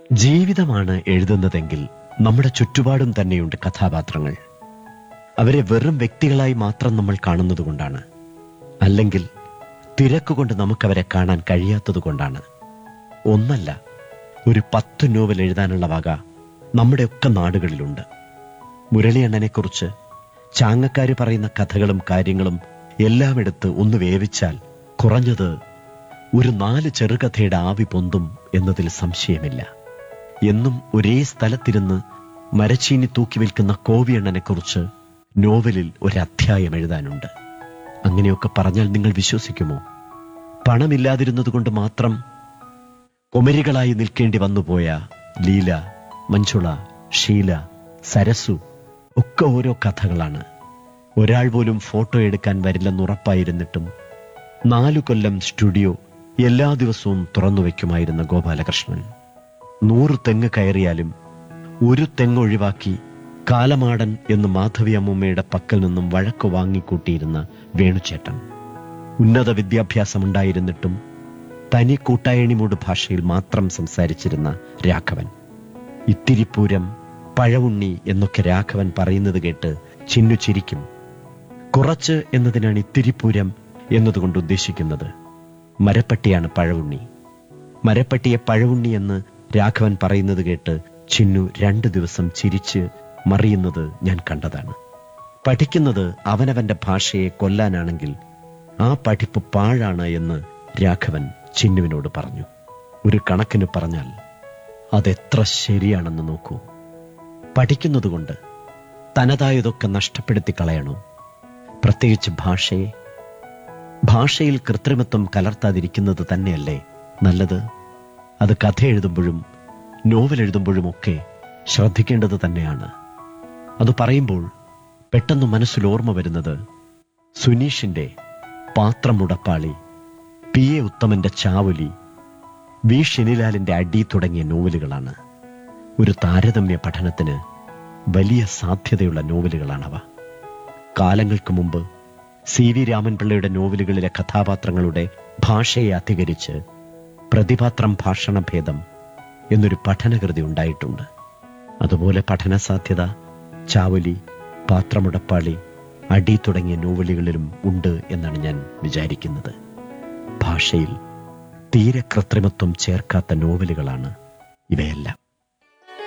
ജീവിതമാണ് എഴുതുന്നതെങ്കിൽ നമ്മുടെ ചുറ്റുപാടും തന്നെയുണ്ട് കഥാപാത്രങ്ങൾ അവരെ വെറും വ്യക്തികളായി മാത്രം നമ്മൾ കാണുന്നതുകൊണ്ടാണ് അല്ലെങ്കിൽ തിരക്കുകൊണ്ട് നമുക്കവരെ കാണാൻ കഴിയാത്തതുകൊണ്ടാണ് ഒന്നല്ല ഒരു പത്ത് നോവൽ എഴുതാനുള്ള വക നമ്മുടെയൊക്കെ നാടുകളിലുണ്ട് മുരളിയണ്ണനെക്കുറിച്ച് ചാങ്ങക്കാര് പറയുന്ന കഥകളും കാര്യങ്ങളും എല്ലാം എടുത്ത് ഒന്ന് വേവിച്ചാൽ കുറഞ്ഞത് ഒരു നാല് ചെറുകഥയുടെ ആവി പൊന്തും എന്നതിൽ സംശയമില്ല എന്നും ഒരേ സ്ഥലത്തിരുന്ന് മരച്ചീനി തൂക്കി വിൽക്കുന്ന കോവിയണ്ണനെക്കുറിച്ച് നോവലിൽ ഒരു അധ്യായം എഴുതാനുണ്ട് അങ്ങനെയൊക്കെ പറഞ്ഞാൽ നിങ്ങൾ വിശ്വസിക്കുമോ പണമില്ലാതിരുന്നതുകൊണ്ട് മാത്രം കുമരികളായി നിൽക്കേണ്ടി വന്നുപോയ ലീല മഞ്ജുള ഷീല സരസു ഒക്കെ ഓരോ കഥകളാണ് ഒരാൾ പോലും ഫോട്ടോ എടുക്കാൻ വരില്ലെന്ന് ഉറപ്പായിരുന്നിട്ടും നാലു കൊല്ലം സ്റ്റുഡിയോ എല്ലാ ദിവസവും തുറന്നു വയ്ക്കുമായിരുന്ന ഗോപാലകൃഷ്ണൻ നൂറ് തെങ്ങ് കയറിയാലും ഒരു തെങ്ങ് ഒഴിവാക്കി കാലമാടൻ എന്ന് മാധവി അമ്മൂമ്മയുടെ പക്കൽ നിന്നും വഴക്ക് വാങ്ങിക്കൂട്ടിയിരുന്ന വേണുചേട്ടൻ ഉന്നത വിദ്യാഭ്യാസമുണ്ടായിരുന്നിട്ടും തനി കൂട്ടായണിമൂട് ഭാഷയിൽ മാത്രം സംസാരിച്ചിരുന്ന രാഘവൻ ഇത്തിരിപ്പൂരം പഴവുണ്ണി എന്നൊക്കെ രാഘവൻ പറയുന്നത് കേട്ട് ചിന്നു ചിരിക്കും കുറച്ച് എന്നതിനാണ് ഇത്തിരിപ്പൂരം എന്നതുകൊണ്ട് ഉദ്ദേശിക്കുന്നത് മരപ്പട്ടിയാണ് പഴവുണ്ണി മരപ്പട്ടിയെ പഴവുണ്ണി എന്ന് രാഘവൻ പറയുന്നത് കേട്ട് ചിന്നു രണ്ടു ദിവസം ചിരിച്ച് മറിയുന്നത് ഞാൻ കണ്ടതാണ് പഠിക്കുന്നത് അവനവന്റെ ഭാഷയെ കൊല്ലാനാണെങ്കിൽ ആ പഠിപ്പ് പാഴാണ് എന്ന് രാഘവൻ ചിന്നുവിനോട് പറഞ്ഞു ഒരു കണക്കിന് പറഞ്ഞാൽ അതെത്ര ശരിയാണെന്ന് നോക്കൂ പഠിക്കുന്നതുകൊണ്ട് തനതായതൊക്കെ നഷ്ടപ്പെടുത്തി കളയണോ പ്രത്യേകിച്ച് ഭാഷയെ ഭാഷയിൽ കൃത്രിമത്വം കലർത്താതിരിക്കുന്നത് തന്നെയല്ലേ നല്ലത് അത് കഥ എഴുതുമ്പോഴും നോവൽ എഴുതുമ്പോഴുമൊക്കെ ശ്രദ്ധിക്കേണ്ടത് തന്നെയാണ് അത് പറയുമ്പോൾ പെട്ടെന്ന് മനസ്സിൽ ഓർമ്മ വരുന്നത് സുനീഷിന്റെ പാത്രമുടപ്പാളി പി എ ഉത്തമന്റെ ചാവുലി വി ഷെനിലാലിന്റെ അടി തുടങ്ങിയ നോവലുകളാണ് ഒരു താരതമ്യ പഠനത്തിന് വലിയ സാധ്യതയുള്ള നോവലുകളാണവ കാലങ്ങൾക്ക് മുമ്പ് സി വി രാമൻപിള്ളയുടെ നോവലുകളിലെ കഥാപാത്രങ്ങളുടെ ഭാഷയെ അധികരിച്ച് പ്രതിപാത്രം ഭാഷണഭേദം എന്നൊരു പഠനകൃതി ഉണ്ടായിട്ടുണ്ട് അതുപോലെ പഠന സാധ്യത ചാവലി പാത്രമുടപ്പാളി അടി തുടങ്ങിയ നോവലുകളിലും ഉണ്ട് എന്നാണ് ഞാൻ വിചാരിക്കുന്നത് ഭാഷയിൽ തീരെ കൃത്രിമത്വം ചേർക്കാത്ത നോവലുകളാണ് ഇവയെല്ലാം